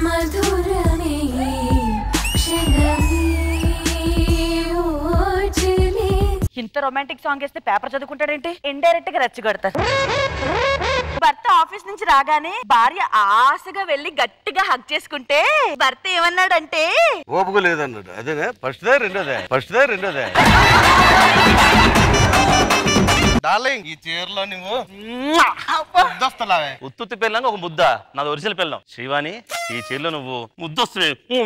మధురమే క్షణమే ఓచలే ఇంత రొమాంటిక్ సాంగ్ వేస్తే పేపర్ చదువుకుంటాడేంటి ఇండైరెక్ట్ గా రెచ్చగొడతారు భర్త ఆఫీస్ నుంచి రాగానే భార్య ఆశగా వెళ్లి గట్టిగా హక్ చేసుకుంటే భర్త ఏమన్నాడంటే ఓపిక లేదన్నాడు అదేనా ఫస్ట్దే రెండోదే ఫస్ట్దే రెండోదే డార్లింగ్ ఈ చీరలో నువ్వు వస్తున్నావే ఉత్తుత్తి పెళ్ళంగా ఒక ముద్ద నాది ఒరిజినల్ పెళ్ళం శ్రీవాణి ఈ చీరలో నువ్వు ముద్దొస్తుంది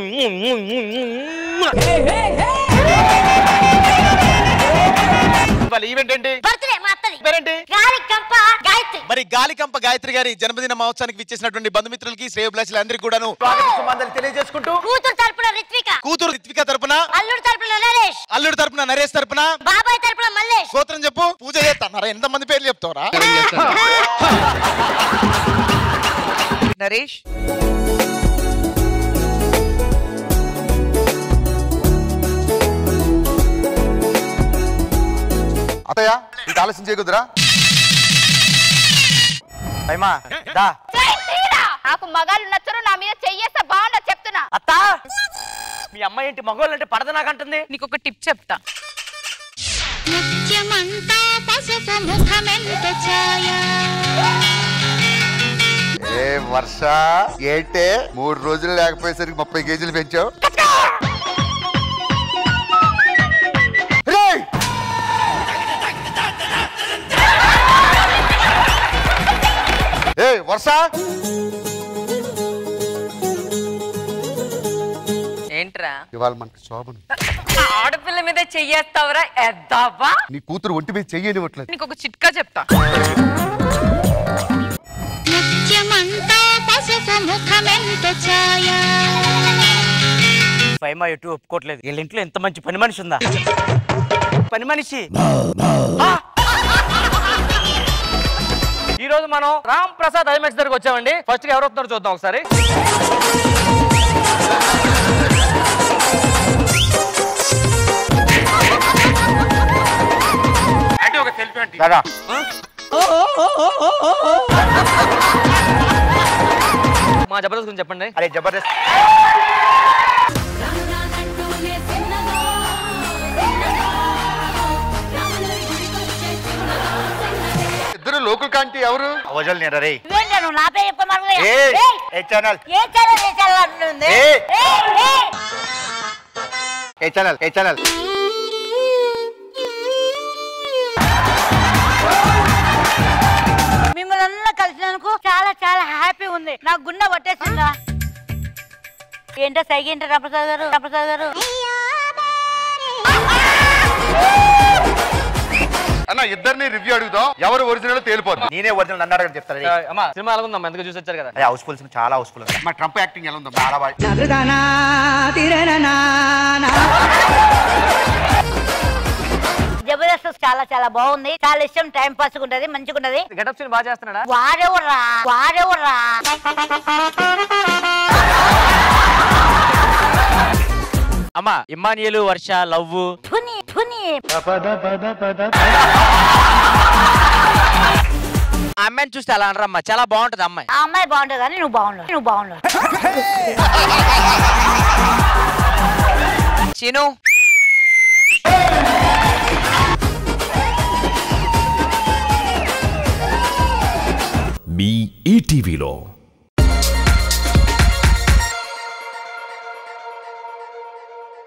ఇవాళ ఈవెంట్ ఏంటి బర్త్డే మా అత్తది పేరేంటి గాలి కంప గాయత్రి మరి గాలికంప గాయత్రి గారి జన్మదిన మహోత్సవానికి విచ్చేసినటువంటి బంధుమిత్రులకి శ్రేయభిలాషులందరికీ కూడాను స్వాగత సుమాంజలి తెలియజేసుకుంటూ కూతురు తరపున రిత్విక కూతురు రిత్విక తరపున అల్లుడు తరపున నరేష్ అల్లుడు తరపున నరేష్ తరపున బాబాయ్ తరపున మల్లేష్ గోత్రం చెప్పు పూజ చేస్తాను ఎంత మంది పేర్లు చెప్తావరా నరేష్ అత్తయ్య ఇంత ఆలస్యం చేయకుదురా అయ్యమా దా నాకు మగాళ్ళు నచ్చరు నా మీద చెయ్యేస్తే బాగుండదు చెప్తున్నా అత్త మీ అమ్మాయి ఏంటి మగవాళ్ళు అంటే పడద నాకంటుంది నీకు ఒక టిప్ చెప్తా ముత్యమంతా పసుపు ముఖమెంత ఛాయ ఏ వర్ష ఏంటే మూడు రోజులు లేకపోయేసరికి ముప్పై కేజీలు పెంచావు రేయ్! ఏయ్ వర్ష ఏంట్రా ఇవాళ మనకి శోభను ఆడపిల్ల మీద చెయ్యేస్తావురా ఎద్దావా నీ కూతురు ఒంటి మీద చెయ్యనివ్వట్లేదు నీకు ఒక చిట్కా చెప్తా ముత్యమంతా పసుపు ముఖమెంత ఛాయ ఫైమా ఎటు ఒప్పుకోవట్లేదు వీళ్ళ ఇంట్లో ఎంత మంచి పని మనిషి ఉందా పని మనిషి ఆ! ఈ రోజు మనం రామ్ ప్రసాద్ ఐమాక్స్ దగ్గరకు వచ్చామండి ఫస్ట్ గా ఎవరు వస్తున్నారో చూద్దాం ఒకసారి అంటే ఒక సెల్ఫీ అంటే దాదా మా జబర్దస్త్ గురించి చెప్పండి అరే జబర్దస్త్ రానురానంటూనే చిన్నదో చిన్నదో రాములరి గుడికొచ్చే చిన్నదో చిన్నదే ఇద్దరు లోకల్ కాంటి ఎవరు వజల్ నేను రే నువ్వేంటా నువ్వు నా పేరు చెప్పమని ఏ ఏ ఛానల్ ఏ ఛానల్ ఏ ఛానల్ అంటుంది ఏ. ఏయ్, ఏయ్. ఏ ఛానల్ ఏ ఛానల్ మిమ్మల్ని అందరూ కలిసినందుకు చాలా చాలా హ్యాపీ ఉంది నాకు గుండె పట్టేసిందా ఏంటో సైగ ఏంటో రప్రసాద్ గారు రప్రసాద్ గారు అన్న ఇద్దరిని రివ్యూ అడుగుదాం ఎవరు ఒరిజినల్ తేలిపోద్ది నేనే వదిన నన్ను అడగని చెప్తాను ఆ, అమ్మా సినిమా ఎలా ఉందమ్మా ఎందుకు చూసి వచ్చారు కదా అదే హౌస్ఫుల్ చాలా హౌస్ఫుల్ ఉంది మా ట్రంప్ యాక్టింగ్ ఎలా ఉందో చాలా బాగా జబర్దస్త్ చాలా చాలా బాగుంది చాలా ఇష్టం టైం పాస్ ఉంటది మంచిగా ఉంటది గెటప్ సీన్ బాగా చేస్తున్నాడా వాడెవర్రా వాడెవర్రా అమ్మా ఇమ్మానియలు వర్ష లవ్ ధుని ధుని ఆ అమ్మాయిని చూస్తే అలా అనరమ్మా చాలా బాగుంటది అమ్మాయి ఆ అమ్మాయి బాగుంటుంది కానీ నువ్వు బాగుండవు నువ్వు బాగుండవు చిను మీ ఈటీవీలో